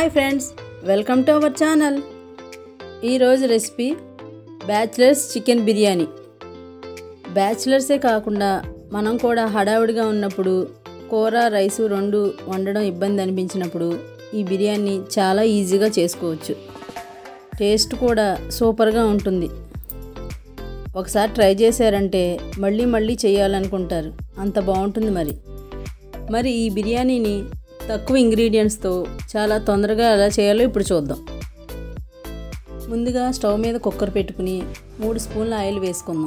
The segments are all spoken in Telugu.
hi friends welcome to our channel ఈరోజు రెసిపీ బ్యాచిలర్స్ చికెన్ బిర్యానీ బ్యాచిలర్సే కాకుండా మనం కూడా హడావుడిగా ఉన్నప్పుడు కూర రైసు రెండు వండడం ఇబ్బంది అనిపించినప్పుడు ఈ బిర్యానీ చాలా ఈజీగా చేసుకోవచ్చు టేస్ట్ కూడా సూపర్గా ఉంటుంది ఒకసారి ట్రై చేశారంటే మళ్ళీ మళ్ళీ చేయాలనుకుంటారు అంత బాగుంటుంది మరి మరి ఈ బిర్యానీని తక్కువ ఇంగ్రీడియంట్స్తో చాలా తొందరగా ఎలా చేయాలో ఇప్పుడు చూద్దాం ముందుగా స్టవ్ మీద కుక్కర్ పెట్టుకుని మూడు స్పూన్ల ఆయిల్ వేసుకుందాం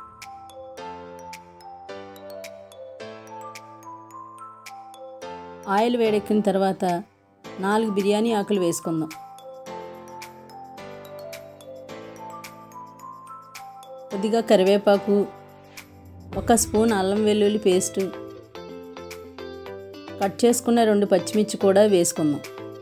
ఆయిల్ వేడెక్కిన తర్వాత నాలుగు బిర్యానీ ఆకులు వేసుకుందాం కొద్దిగా కరివేపాకు ఒక స్పూన్ అల్లం వెల్లుల్లి పేస్టు కట్ చేసుకున్న రెండు పచ్చిమిర్చి కూడా వేసుకుందాం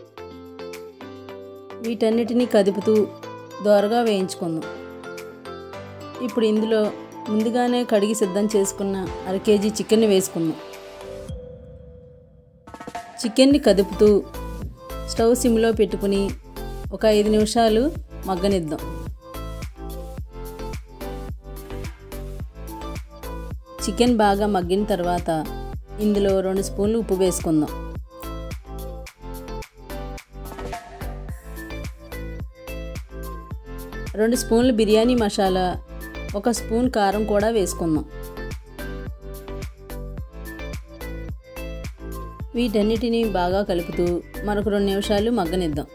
వీటన్నిటినీ కదుపుతూ దోరగా వేయించుకుందాం ఇప్పుడు ఇందులో ముందుగానే కడిగి సిద్ధం చేసుకున్న అర కేజీ చికెన్ వేసుకుందాం చికెన్ని కదుపుతూ స్టవ్ సిమ్లో పెట్టుకుని ఒక ఐదు నిమిషాలు మగ్గనిద్దాం చికెన్ బాగా మగ్గిన తర్వాత ఇందులో రెండు స్పూన్లు ఉప్పు వేసుకుందాం రెండు స్పూన్లు బిర్యానీ మసాలా ఒక స్పూన్ కారం కూడా వేసుకుందాం వీటన్నిటిని బాగా కలుపుతూ మరొక రెండు నిమిషాలు మగ్గనిద్దాం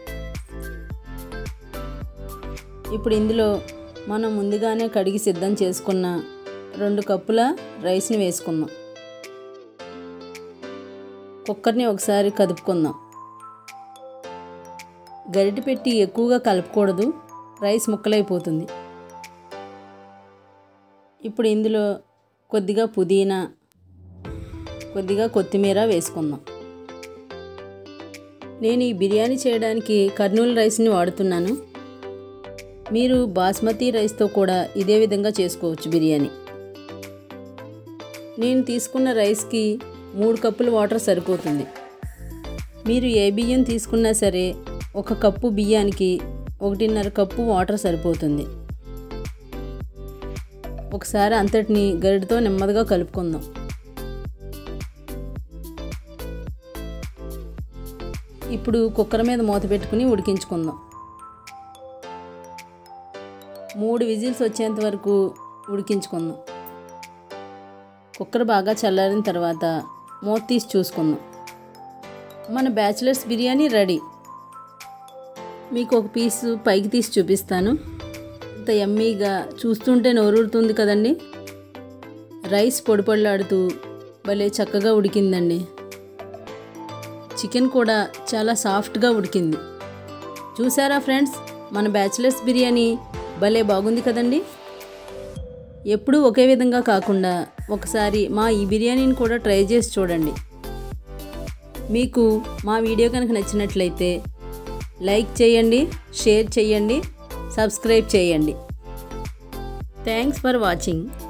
ఇప్పుడు ఇందులో మనం ముందుగానే కడిగి సిద్ధం చేసుకున్న రెండు కప్పుల రైస్ని వేసుకుందాం కుక్కర్ని ఒకసారి కదుపుకుందాం గరిటె పెట్టి ఎక్కువగా కలపకూడదు రైస్ ముక్కలైపోతుంది ఇప్పుడు ఇందులో కొద్దిగా పుదీనా కొద్దిగా కొత్తిమీర వేసుకుందాం నేను ఈ బిర్యానీ చేయడానికి కర్నూలు రైస్ని వాడుతున్నాను మీరు బాస్మతి రైస్తో కూడా ఇదే విధంగా చేసుకోవచ్చు బిర్యానీ నేను తీసుకున్న రైస్కి మూడు కప్పుల వాటర్ సరిపోతుంది మీరు ఏ బియ్యం తీసుకున్నా సరే ఒక కప్పు బియ్యానికి ఒకటిన్నర కప్పు వాటర్ సరిపోతుంది ఒకసారి అంతటిని గరిటతో నెమ్మదిగా కలుపుకుందాం ఇప్పుడు కుక్కర్ మీద మూత పెట్టుకుని ఉడికించుకుందాం మూడు విజిల్స్ వచ్చేంత వరకు ఉడికించుకుందాం కుక్కర్ బాగా చల్లారిన తర్వాత మూత తీసి చూసుకుందాం మన బ్యాచిలర్స్ బిర్యానీ రెడీ మీకు ఒక పీసు పైకి తీసి చూపిస్తాను ఇంత ఎమ్మీగా చూస్తుంటే నోరూరుతుంది కదండి రైస్ పొడి పొడిలాడుతూ భలే చక్కగా ఉడికిందండి చికెన్ కూడా చాలా సాఫ్ట్గా ఉడికింది చూసారా ఫ్రెండ్స్ మన బ్యాచిలర్స్ బిర్యానీ భలే బాగుంది కదండి ఎప్పుడూ ఒకే విధంగా కాకుండా ఒకసారి మా ఈ బిర్యానీని కూడా ట్రై చేసి చూడండి మీకు మా వీడియో కనుక నచ్చినట్లయితే లైక్ చేయండి షేర్ చేయండి సబ్స్క్రైబ్ చేయండి థ్యాంక్స్ ఫర్ వాచింగ్